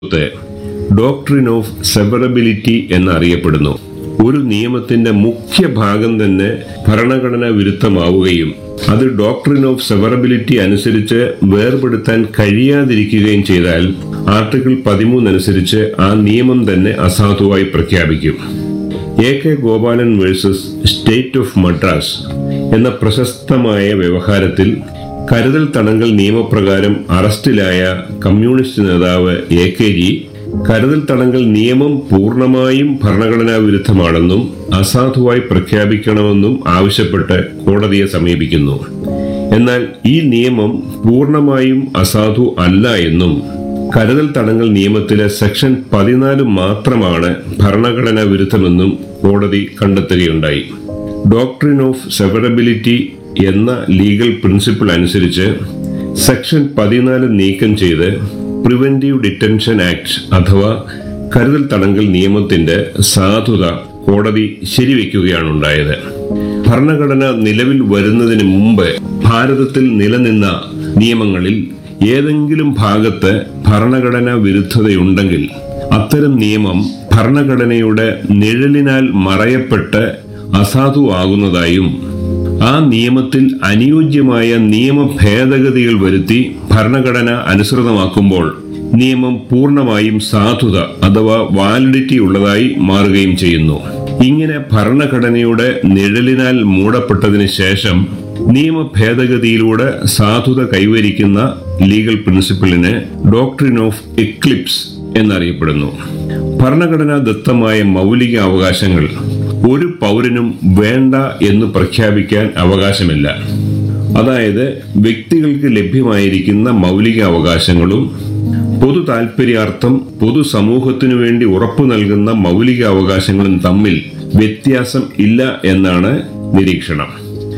ത്തെ doctrine of severability എന്നറിയപ്പെടുന്നു ഒരു നിയമത്തിന്റെ മുഖ്യ ഭാഗം തന്നെ ഭരണഘടനാ വിരുദ്ധമാവുകയും അത് ഡോക്ട്രിൻ ഓഫ് സെവറബിലിറ്റി അനുസരിച്ച് വേർപെടുത്താൻ കഴിയാതിരിക്കുകയും ചെയ്താൽ ആർട്ടിക്കിൾ പതിമൂന്ന് അനുസരിച്ച് ആ നിയമം തന്നെ അസാധുവായി പ്രഖ്യാപിക്കും A K Gopalan versus state of Madras എന്ന പ്രശസ്തമായ വ്യവഹാരത്തിൽ കരുതൽ തടങ്കൽ നിയമപ്രകാരം അറസ്റ്റിലായ കമ്മ്യൂണിസ്റ്റ് നേതാവ് എ കെ ജി കരുതൽ തടങ്കൽ നിയമം പൂർണ്ണമായും ഭരണഘടനാ വിരുദ്ധമാണെന്നും അസാധുവായി പ്രഖ്യാപിക്കണമെന്നും ആവശ്യപ്പെട്ട് കോടതിയെ സമീപിക്കുന്നു എന്നാൽ ഈ നിയമം പൂർണ്ണമായും അസാധു അല്ല എന്നും കരുതൽ തടങ്കൽ നിയമത്തിലെ സെക്ഷൻ പതിനാല് മാത്രമാണ് ഭരണഘടനാ വിരുദ്ധമെന്നും കോടതി കണ്ടെത്തുകയുണ്ടായി ഡോക്ട്രിൻ ഓഫ് സെവറബിലിറ്റി എന്ന ലീഗൽ പ്രിൻസിപ്പിൾ അനുസരിച്ച് സെക്ഷൻ പതിനാല് നീക്കം ചെയ്ത് പ്രിവെന്റീവ് ഡിറ്റൻഷൻ ആക്ട് അഥവാ കരുതൽ തടങ്കൽ നിയമത്തിന്റെ സാധുത കോടതി ശരിവെക്കുകയാണ് ഉണ്ടായത് ഭരണഘടന നിലവിൽ വരുന്നതിന് മുമ്പ് ഭാരതത്തിൽ നിലനിന്ന നിയമങ്ങളിൽ ഏതെങ്കിലും ഭാഗത്ത് ഭരണഘടനാ വിരുദ്ധതയുണ്ടെങ്കിൽ അത്തരം നിയമം ഭരണഘടനയുടെ നിഴലിനാൽ മറയപ്പെട്ട് അസാധുവാകുന്നതായും ആ നിയമത്തിൽ അനുയോജ്യമായ നിയമ ഭേദഗതികൾ വരുത്തി ഭരണഘടന അനുസൃതമാക്കുമ്പോൾ നിയമം പൂർണ്ണമായും സാധുത അഥവാ വാലിഡിറ്റി ഉള്ളതായി മാറുകയും ചെയ്യുന്നു ഇങ്ങനെ ഭരണഘടനയുടെ നിഴലിനാൽ മൂടപ്പെട്ടതിന് ശേഷം നിയമ ഭേദഗതിയിലൂടെ സാധുത കൈവരിക്കുന്ന ലീഗൽ പ്രിൻസിപ്പിളിന് ഡോക്ട്രിൻ ഓഫ് എക്ലിപ്സ് എന്നറിയപ്പെടുന്നു ഭരണഘടനാ ദത്തമായ മൗലിക അവകാശങ്ങൾ ഒരു പൗരനും വേണ്ട എന്ന് പ്രഖ്യാപിക്കാൻ അവകാശമില്ല അതായത് വ്യക്തികൾക്ക് ലഭ്യമായിരിക്കുന്ന മൗലിക അവകാശങ്ങളും പൊതു താൽപര്യാർത്ഥം പൊതുസമൂഹത്തിനു വേണ്ടി ഉറപ്പു നൽകുന്ന മൗലിക അവകാശങ്ങളും തമ്മിൽ വ്യത്യാസം ഇല്ല എന്നാണ് നിരീക്ഷണം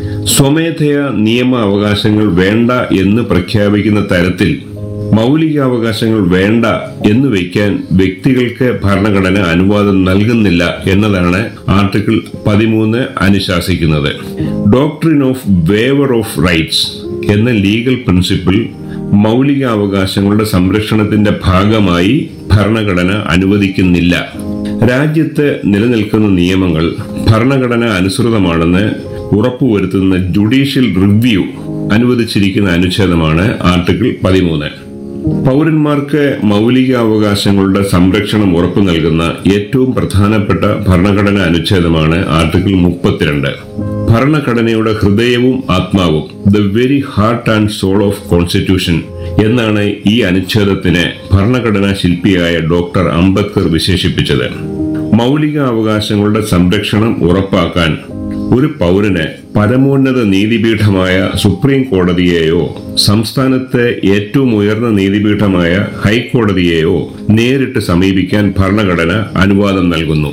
സ്വമേധയാ നിയമ അവകാശങ്ങൾ വേണ്ട എന്ന് പ്രഖ്യാപിക്കുന്ന തരത്തിൽ മൗലികാവകാശങ്ങൾ വേണ്ട എന്ന് വയ്ക്കാൻ വ്യക്തികൾക്ക് ഭരണഘടന അനുവാദം നൽകുന്നില്ല എന്നതാണ് ആർട്ടിക്കിൾ പതിമൂന്ന് അനുശാസിക്കുന്നത് doctrine of waiver of rights എന്ന ലീഗൽ പ്രിൻസിപ്പിൾ മൗലികാവകാശങ്ങളുടെ സംരക്ഷണത്തിന്റെ ഭാഗമായി ഭരണഘടന അനുവദിക്കുന്നില്ല രാജ്യത്ത് നിലനിൽക്കുന്ന നിയമങ്ങൾ ഭരണഘടന അനുസൃതമാണെന്ന് ഉറപ്പുവരുത്തുന്ന ജുഡീഷ്യൽ റിവ്യൂ അനുവദിച്ചിരിക്കുന്ന അനുച്ഛേദമാണ് ആർട്ടിക്കിൾ പതിമൂന്ന് പൗരന്മാർക്ക് മൗലികാവകാശങ്ങളുടെ സംരക്ഷണം ഉറപ്പു നൽകുന്ന ഏറ്റവും പ്രധാനപ്പെട്ട ഭരണഘടനാ അനുച്ഛേദമാണ് ആർട്ടിക്കിൾ മുപ്പത്തിരണ്ട് ഭരണഘടനയുടെ ഹൃദയവും ആത്മാവും the very heart and soul of constitution എന്നാണ് ഈ അനുച്ഛേദത്തിന് ഭരണഘടനാ ശില്പിയായ ഡോക്ടർ അംബേദ്കർ വിശേഷിപ്പിച്ചത് മൗലിക അവകാശങ്ങളുടെ സംരക്ഷണം ഉറപ്പാക്കാൻ ഒരു പൗരന് പരമോന്നത നീതിപീഠമായ സുപ്രീം കോടതിയെയോ സംസ്ഥാനത്തെ ഏറ്റവും ഉയർന്ന നീതിപീഠമായ ഹൈക്കോടതിയെയോ നേരിട്ട് സമീപിക്കാൻ ഭരണഘടന അനുവാദം നൽകുന്നു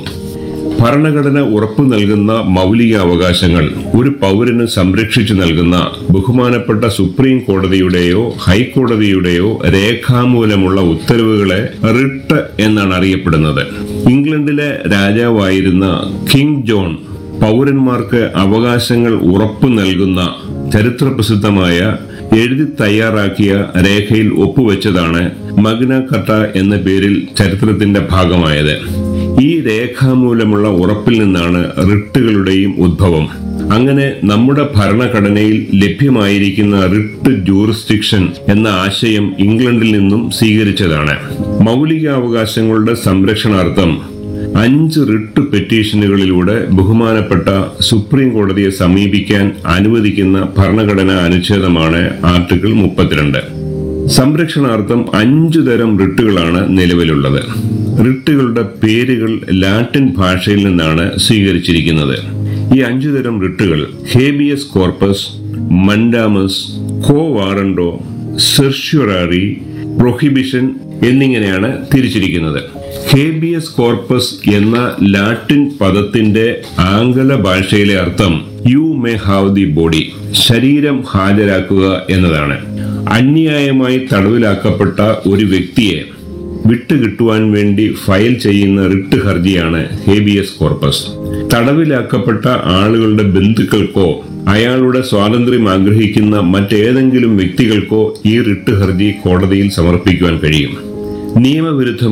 ഭരണഘടന ഉറപ്പു നൽകുന്ന മൗലിക അവകാശങ്ങൾ ഒരു പൗരന് സംരക്ഷിച്ചു നൽകുന്ന ബഹുമാനപ്പെട്ട സുപ്രീം കോടതിയുടെയോ ഹൈക്കോടതിയുടെയോ രേഖാമൂലമുള്ള ഉത്തരവുകളെ റിട്ട് എന്നാണ് അറിയപ്പെടുന്നത് ഇംഗ്ലണ്ടിലെ രാജാവായിരുന്ന കിങ് ജോൺ പൗരന്മാർക്ക് അവകാശങ്ങൾ ഉറപ്പു നൽകുന്ന ചരിത്രപ്രസിദ്ധമായ എഴുതി തയ്യാറാക്കിയ രേഖയിൽ ഒപ്പുവെച്ചതാണ് മഗ്ന കട്ട എന്ന പേരിൽ ചരിത്രത്തിന്റെ ഭാഗമായത് ഈ രേഖാമൂലമുള്ള ഉറപ്പിൽ നിന്നാണ് റിട്ടുകളുടെയും ഉദ്ഭവം അങ്ങനെ നമ്മുടെ ഭരണഘടനയിൽ ലഭ്യമായിരിക്കുന്ന റിട്ട് ജൂറിസ്ഡിക്ഷൻ എന്ന ആശയം ഇംഗ്ലണ്ടിൽ നിന്നും സ്വീകരിച്ചതാണ് മൗലികാവകാശങ്ങളുടെ സംരക്ഷണാർത്ഥം അഞ്ച് റിട്ട് പെറ്റീഷനുകളിലൂടെ ബഹുമാനപ്പെട്ട സുപ്രീം കോടതിയെ സമീപിക്കാൻ അനുവദിക്കുന്ന ഭരണഘടനാ അനുച്ഛേദമാണ് ആർട്ടിക്കിൾ മുപ്പത്തിരണ്ട് സംരക്ഷണാർത്ഥം അഞ്ചു തരം റിട്ടുകളാണ് നിലവിലുള്ളത് റിട്ടുകളുടെ പേരുകൾ ലാറ്റിൻ ഭാഷയിൽ നിന്നാണ് സ്വീകരിച്ചിരിക്കുന്നത് ഈ അഞ്ചു തരം റിട്ടുകൾ habeas corpus mandamus quo warranto certiorari prohibition എന്നിങ്ങനെയാണ് തിരിച്ചിരിക്കുന്നത് ഹേബിയസ് കോർപ്പസ് എന്ന ലാറ്റിൻ പദത്തിന്റെ ആംഗല ഭാഷയിലെ അർത്ഥം you may have the body ശരീരം ഹാജരാക്കുക എന്നതാണ് അന്യായമായി തടവിലാക്കപ്പെട്ട ഒരു വ്യക്തിയെ വിട്ടുകിട്ടുവാൻ വേണ്ടി ഫയൽ ചെയ്യുന്ന റിട്ട് ഹർജിയാണ് ഹേബിയസ് കോർപ്പസ് തടവിലാക്കപ്പെട്ട ആളുകളുടെ ബന്ധുക്കൾക്കോ അയാളുടെ സ്വാതന്ത്ര്യം ആഗ്രഹിക്കുന്ന മറ്റേതെങ്കിലും വ്യക്തികൾക്കോ ഈ റിട്ട് ഹർജി കോടതിയിൽ സമർപ്പിക്കുവാൻ കഴിയും നിയമവിരുദ്ധ